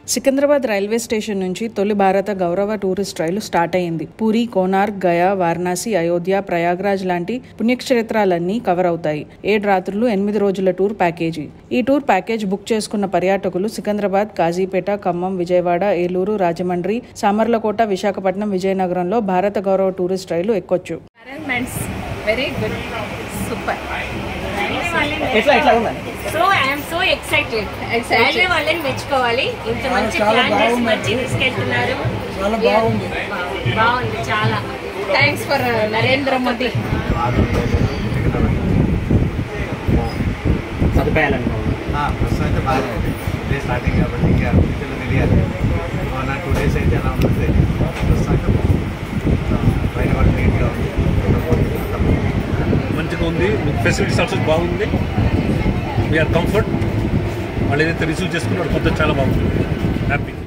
Secunderabad railway station నుంచి తొలి భారత గౌరవ టూరిస్ట్ రైలు స్టార్ట్ అయింది పూరి కోనార్క్ గయా వారణాసి అయోధ్య ప్రయాగ్రాజ్ లాంటి పుణ్యక్షేత్రాలన్నీ కవర్ అవుతాయి ఏడు రాత్రులు ఎనిమిది రోజుల టూర్ ప్యాకేజీ ఈ టూర్ ప్యాకేజ్ బుక్ చేసుకున్న పర్యాటకులు సికింద్రాబాద్ కాజీపేట ఖమ్మం విజయవాడ ఏలూరు రాజమండ్రి సామర్లకోట విశాఖపట్నం విజయనగరంలో భారత గౌరవ టూరిస్ట్ రైలు ఎక్కొచ్చు అరేంజ్మెంట్స్ వెరీ గుడ్ సూపర్ ఎట్లా ఎట్లా ఉందండి so I'm so excited railway వాళ్ళని మెచ్చుకోవాలి ఇంత మంచి ప్లాన్ చేసి మంచి తీసుకెళ్తున్నారు చాలా బాగుంది. బాగుంది చాలా థ్యాంక్స్ ఫర్ నరేంద్ర మోదీ సదుపాయాలండి ఆ, ప్రస్తుతం అయితే బాగానే ఉంది డే స్టార్టింగ్ కాబట్టి ఇంకా పిల్లలు తెలియాలి వన్ ఆర్ టూ డేస్ అయితే ఎలా ఉంటుంది ప్రస్తుతం అయితే ఆ, పైన కూడా నీట్గా ఉంది మంచిగా ఉంది ఫెసిలిటీస్ ఆల్సో బాగుంది వీఆర్ కంఫర్ట్ వాళ్ళు ఏదైతే రిసీవ్ చేసుకున్నారో కొత్త చాలా బాగుంది హ్యాపీ